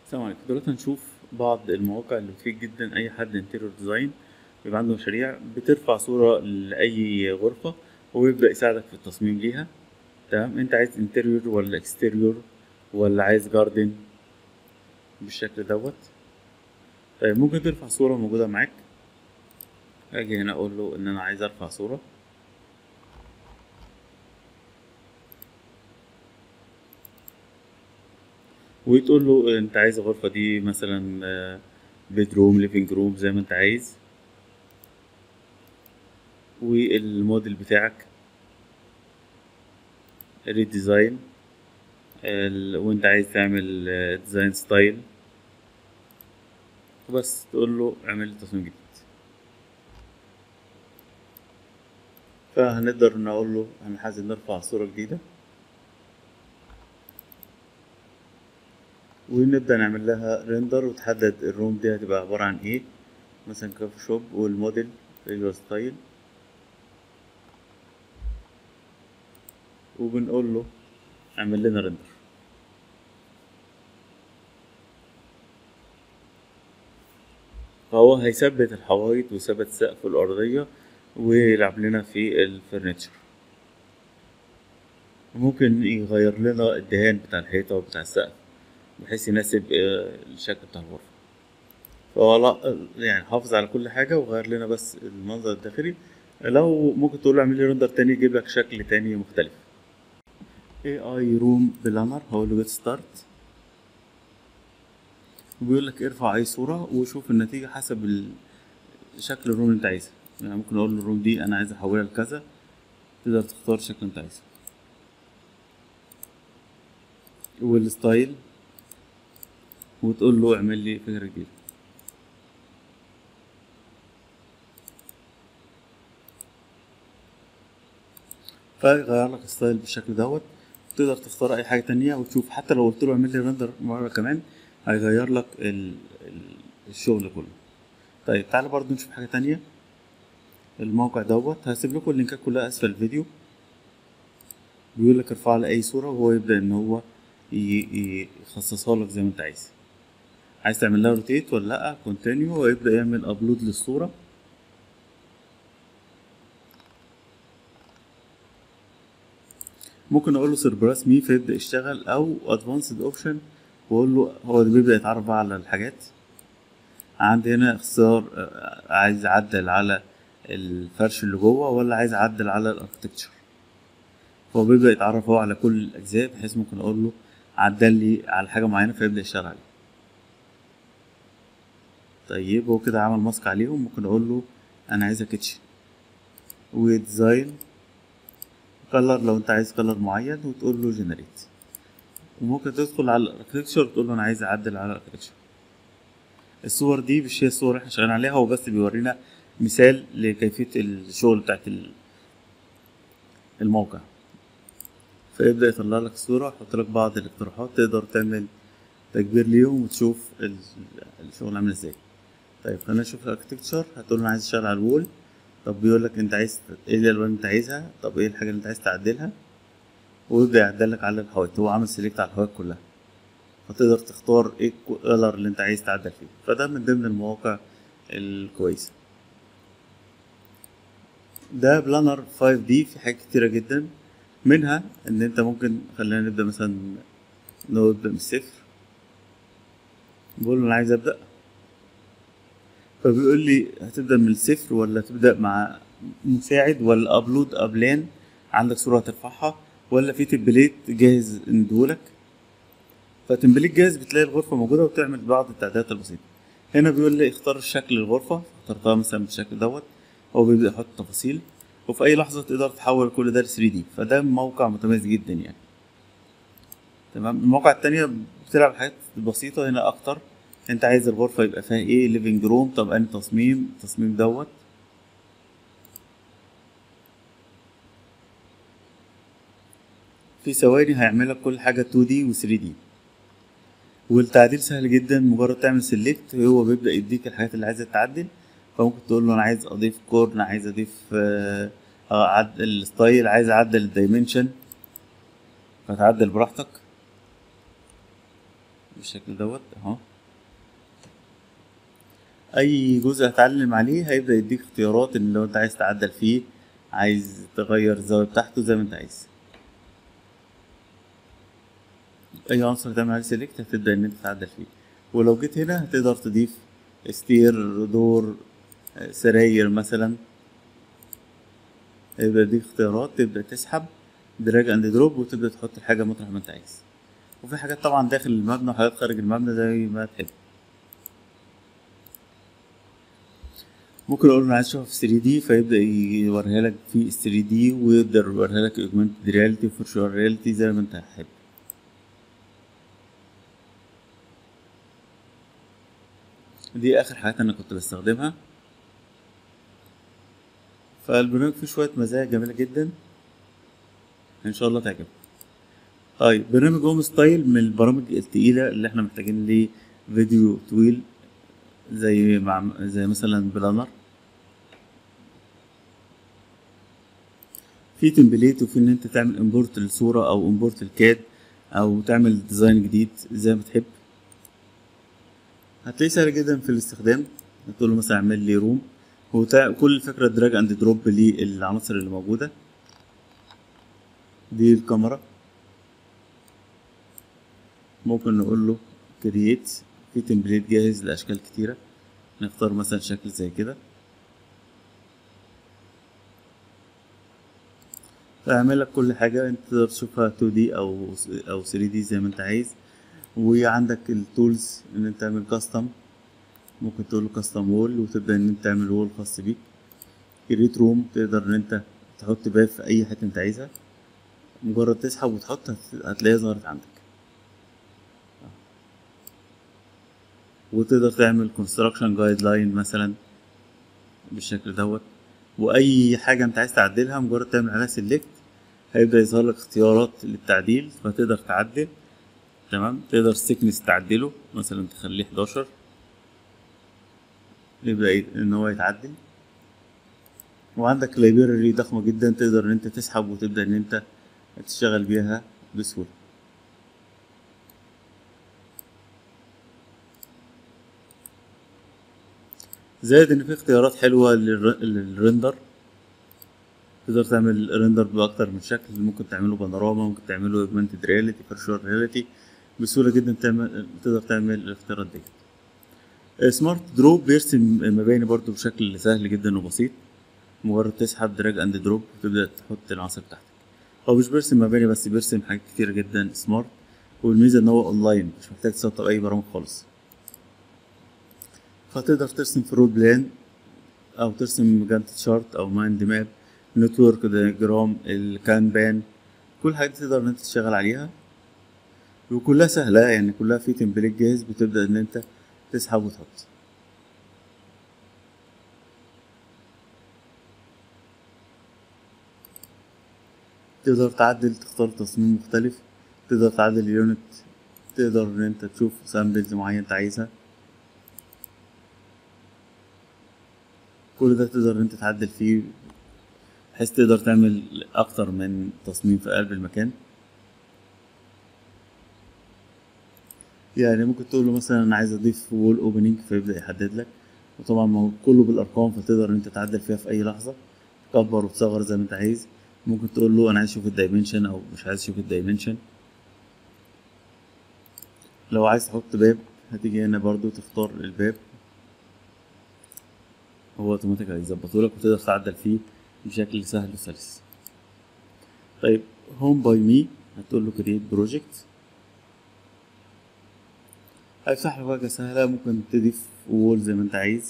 السلام عليكم دلوقتي هنشوف بعض المواقع اللي بتفيد جدا اي حد انتيريور ديزاين بيبقى عنده مشاريع بترفع صورة لأي غرفة ويبدأ يساعدك في التصميم ليها تمام انت عايز انتيريور ولا اكستيريور ولا عايز جاردن بالشكل دوت طيب ممكن ترفع صورة موجودة معاك اجي هنا اقول له ان انا عايز ارفع صورة وتقول له انت عايز الغرفة دي مثلا بيدروم ليفينج روم زي ما انت عايز والموديل بتاعك ريديزاين وانت عايز تعمل ديزاين ستايل وبس تقول له اعمل لي تصميم جديد فهنقدر نقول له انا عايز نرفع صورة جديدة ونبدأ نعمل لها ريندر وتحدد الروم دي هتبقى عبارة عن ايه مثلا كافي شوب والموديل ريجولار ستايل وبنقول له اعمل لنا ريندر فهو هيثبت الحوايط ويثبت السقف الأرضية ويلعب لنا في الفرنتشر ممكن يغير لنا الدهان بتاع الحيطة وبتاع السقف بحيث يناسب الشكل بتاع الغرفة فهو لا يعني حافظ على كل حاجة وغير لنا بس المنظر الداخلي لو ممكن تقول له اعمل لي رندر تاني يجيب لك شكل تاني مختلف AI روم بلانر هقول له جيت ستارت وبيقول لك ارفع اي صورة وشوف النتيجة حسب شكل الروم اللي انت عايزها يعني ممكن اقول له الروم دي انا عايز احولها لكذا تقدر تختار الشكل اللي انت عايزه والستايل وتقول له اعمل لي فكرة جديدة فيغير لك الستايل بالشكل دوت تقدر تختار اي حاجة تانية وتشوف حتى لو قلت له اعمل لي رندر مرة كمان هيغير لك ال... ال... الشغل كله طيب تعالى برضو نشوف حاجة تانية الموقع دوت هسيب لكم اللينكات كلها اسفل الفيديو بيقول لك ارفع لي اي صورة وهو يبدأ ان هو يخصصها لك زي ما انت عايز عايز تعمل لها روتيت ولا لا كونتينيو ويبدا يعمل ابلود للصوره ممكن اقول له سيربراس مي فيبدا يشتغل او ادفانسد اوبشن واقول له هو ده بيبدا يتعرف بقى على الحاجات عندي هنا اختصار عايز اعدل على الفرش اللي جوه ولا عايز اعدل على الاركتكتشر فهو بيبدا يتعرف هو على كل الاجزاء بحيث ممكن اقول له عدل لي على حاجه معينه فيبدا يشتغل عليها طيب هو كده عمل ماسك عليهم ممكن اقول له انا عايزها كيتشن وديزاين كلر لو انت عايز كلر معين وتقول له جنريت وممكن تدخل على الاركتكتشر وتقول له انا عايز اعدل على الاركتكتشر الصور دي مش هي الصور اللي احنا شغالين عليها هو بس بيورينا مثال لكيفيه الشغل بتاعت الموقع فيبدأ يطلع لك الصورة يحط لك بعض الاقتراحات تقدر تعمل تكبير ليهم وتشوف الشغل عامل ازاي طيب خلينا نشوف الاركتكتشر هتقول انا عايز اشتغل على الوول طب بيقول لك انت عايز ايه الالوان اللي انت عايزها طب ايه الحاجه اللي انت عايز تعدلها ويبدا يعدل لك على الحوايط هو عامل سيلكت على الحوايط كلها فتقدر تختار ايه الكلر اللي انت عايز تعدل فيه فده من ضمن المواقع الكويسه ده بلانر 5 دي في حاجات كتيره جدا منها ان انت ممكن خلينا نبدا مثلا نبدا من الصفر بقول له انا عايز ابدا فبيقول لي هتبدا من الصفر ولا تبدا مع مساعد ولا ابلود ابلان عندك صوره هترفعها ولا في تمبليت جاهز نديهولك فتمبليت جاهز بتلاقي الغرفه موجوده وتعمل بعض التعديلات البسيطه هنا بيقول لي اختار شكل الغرفه اخترتها مثلا بالشكل دوت هو بيبدا يحط تفاصيل وفي اي لحظه تقدر تحول كل ده ل 3 دي فده موقع متميز جدا يعني تمام المواقع التانية بتلعب حاجات بسيطة هنا أكتر أنت عايز الغرفة يبقى فيها إيه ليفينج روم طب أنهي تصميم التصميم دوت في ثواني هيعمل لك كل حاجة 2 دي و 3 دي والتعديل سهل جدا مجرد تعمل سيلكت هو بيبدأ يديك الحاجات اللي عايزة تتعدل فممكن تقول له أنا عايز أضيف كورن عايز أضيف آه أعدل الستايل عايز أعدل الدايمنشن فتعدل براحتك بالشكل دوت اهو اي جزء هتعلم عليه هيبدا يديك اختيارات ان لو انت عايز تعدل فيه عايز تغير الزاويه بتاعته زي ما انت عايز اي عنصر تعمل عليه سيلكت هتبدا ان انت تعدل فيه ولو جيت هنا هتقدر تضيف ستير دور سراير مثلا يبقى دي اختيارات تبدا تسحب دراج اند دروب وتبدا تحط الحاجه مطرح ما انت عايز وفي حاجات طبعا داخل المبنى وحاجات خارج المبنى زي ما تحب ممكن اقول له انا عايز اشوفها في 3 دي فيبدا يوريها لك في 3 دي ويقدر يوريها لك اوجمانتد رياليتي وفيرتشوال رياليتي زي ما انت حابب دي اخر حاجات انا كنت بستخدمها فالبرنامج فيه شويه مزايا جميله جدا ان شاء الله تعجبك طيب برنامج هوم ستايل من البرامج التقيله اللي احنا محتاجين ليه فيديو طويل زي مع زي مثلا بلانر في تمبليت وفي ان انت تعمل امبورت للصوره او امبورت الكاد او تعمل ديزاين جديد زي ما تحب هتلاقيه سهل جدا في الاستخدام تقول له مثلا اعمل لي روم وكل الفكره دراج اند دروب للعناصر اللي موجوده دي الكاميرا ممكن نقول له كرييت في تمبليت جاهز لاشكال كتيره نختار مثلا شكل زي كده فاعمل لك كل حاجه انت تقدر تشوفها 2 دي او او 3 دي زي ما انت عايز وعندك التولز ان انت تعمل كاستم ممكن تقول له كاستم وول وتبدا ان انت تعمل وول خاص بيك كريت روم تقدر ان انت تحط باب في اي حته انت عايزها مجرد تسحب وتحط هتلاقيها ظهرت عندك وتقدر تعمل كونستراكشن جايد لاين مثلا بالشكل دوت واي حاجه انت عايز تعدلها مجرد تعمل عليها سيلكت هيبدا يظهر لك اختيارات للتعديل فتقدر تعدل تمام تقدر السكنس تعدله مثلا تخليه 11 يبدا ان هو يتعدل وعندك لايبراري ضخمه جدا تقدر ان انت تسحب وتبدا ان انت تشتغل بيها بسهوله زائد ان في اختيارات حلوه للرندر تقدر تعمل رندر باكتر من شكل ممكن تعمله بانوراما ممكن تعمله اوجمانتد رياليتي فيرتشوال رياليتي بسهوله جدا تعمل تقدر تعمل الاختيارات دي سمارت دروب بيرسم مباني برضو بشكل سهل جدا وبسيط مجرد تسحب دراج اند دروب وتبدا تحط العناصر بتاعتك هو مش بيرسم مباني بس بيرسم حاجات كتيره جدا سمارت والميزه ان هو اونلاين مش محتاج تسطب اي برامج خالص فتقدر ترسم في رول بلان او ترسم جانت شارت او مايند ماب نتورك دياجرام الكانبان كل حاجه تقدر ان انت تشتغل عليها وكلها سهله يعني كلها في تمبليت جاهز بتبدا ان انت تسحب وتحط تقدر تعدل تختار تصميم مختلف تقدر تعدل اليونت تقدر ان انت تشوف سامبلز معينة انت عايزها كل ده تقدر ان انت تعدل فيه بحيث تقدر تعمل اكتر من تصميم في قلب المكان يعني ممكن تقول له مثلا انا عايز اضيف وول اوبننج فيبدا يحدد لك وطبعا ما هو كله بالارقام فتقدر ان انت تعدل فيها في اي لحظه تكبر وتصغر زي ما انت عايز ممكن تقول له انا عايز اشوف الدايمنشن او مش عايز اشوف الدايمنشن لو عايز تحط باب هتيجي هنا برضو تختار الباب هو اوتوماتيك هيظبطه لك وتقدر تعدل فيه بشكل سهل وسلس طيب هوم باي مي هتقول له كرييت بروجكت هيفتح لك واجهة سهلة ممكن تضيف وول زي ما انت عايز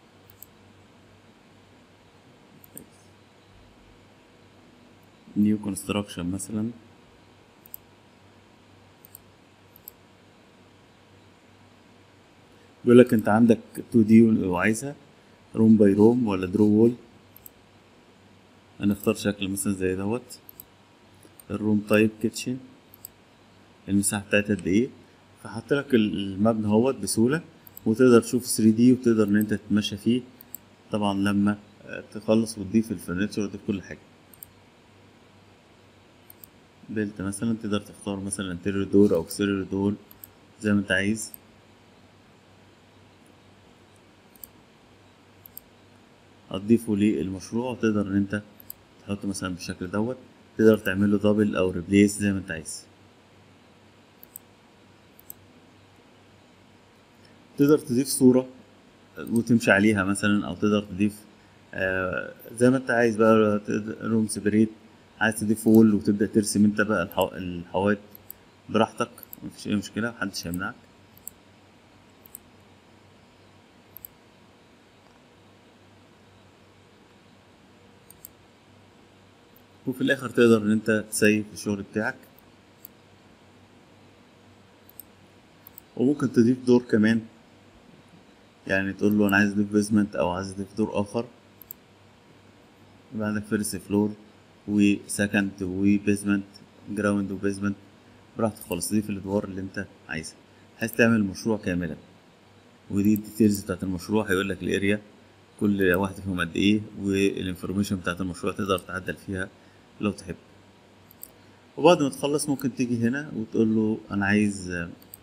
نيو كونستراكشن مثلا بيقول لك انت عندك 2 دي وعايزها روم باي روم ولا درو وول هنختار شكل مثلا زي دوت الروم تايب كيتشن المساحة بتاعتها قد ايه فحط لك المبنى اهوت بسهولة وتقدر تشوف 3 دي وتقدر ان انت تتمشى فيه طبعا لما تخلص وتضيف الفرنتشر وتضيف كل حاجة بيلت مثلا تقدر تختار مثلا انتيريور دور او اكستيريور دور زي ما انت عايز هتضيفه للمشروع وتقدر ان انت تحطه مثلا بالشكل دوت تقدر تعمله دبل او ريبليس زي ما انت عايز تقدر تضيف صورة وتمشي عليها مثلا او تقدر تضيف آه زي ما انت عايز بقى روم سيبريت عايز تضيف وول وتبدأ ترسم انت بقى الحو... الحوائط براحتك مفيش اي مشكلة محدش هيمنعك وفي الاخر تقدر ان انت تسيف الشغل بتاعك وممكن تضيف دور كمان يعني تقول له انا عايز اضيف بيزمنت او عايز اضيف دور اخر يبقى عندك فيرست فلور وسكند وبيزمنت جراوند وبيزمنت براحتك خالص ضيف الادوار اللي انت عايزها عايز تعمل مشروع كاملا ودي الديتيلز بتاعت المشروع هيقول لك الاريا كل واحدة فيهم قد ايه والانفورميشن بتاعت المشروع تقدر تعدل فيها لو تحب وبعد ما تخلص ممكن تيجي هنا وتقول له انا عايز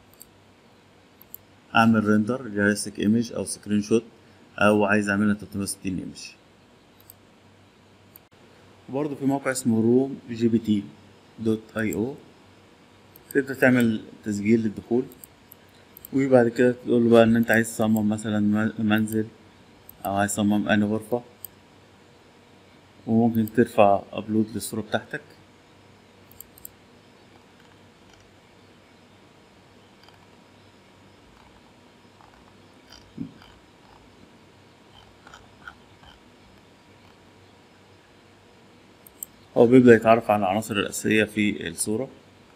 اعمل ريندر رياليستيك ايمج او سكرين شوت او عايز اعملها 360 ايمج وبرضه في موقع اسمه روم جي بي تي دوت اي او تقدر تعمل تسجيل للدخول وبعد كده تقول له بقى ان انت عايز تصمم مثلا منزل او عايز تصمم انهي غرفة وممكن ترفع ابلود للصورة بتاعتك هو بيبدأ يتعرف على العناصر الأساسية في الصورة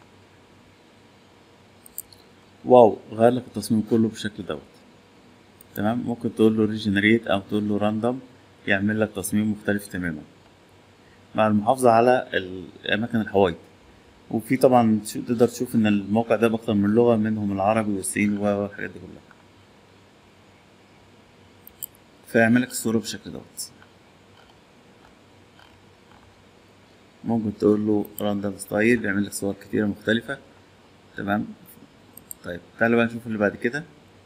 واو غير لك التصميم كله بالشكل دوت تمام ممكن تقول له ريجنريت او تقول له راندوم يعمل لك تصميم مختلف تماما مع المحافظة على أماكن الحوايط وفي طبعا تقدر تشوف إن الموقع ده بأكتر من لغة منهم العربي والصيني والحاجات دي كلها فيعمل لك الصورة بالشكل دوت ممكن تقول له راندوم ستايل يعمل لك صور كتيرة مختلفة تمام طيب تعالى بقى نشوف اللي بعد كده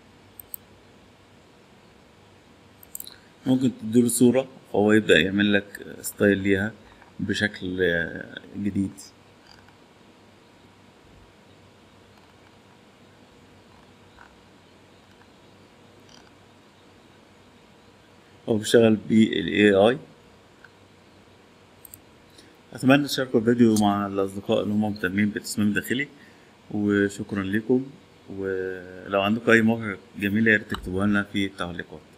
ممكن تديله صورة فهو يبدأ يعمل لك ستايل ليها بشكل جديد هو بيشتغل بال AI أتمنى تشاركوا الفيديو مع الأصدقاء اللي هم مهتمين بالتصميم الداخلي وشكرا لكم ولو عندكم أي مواقع جميلة ياريت تكتبوها لنا في التعليقات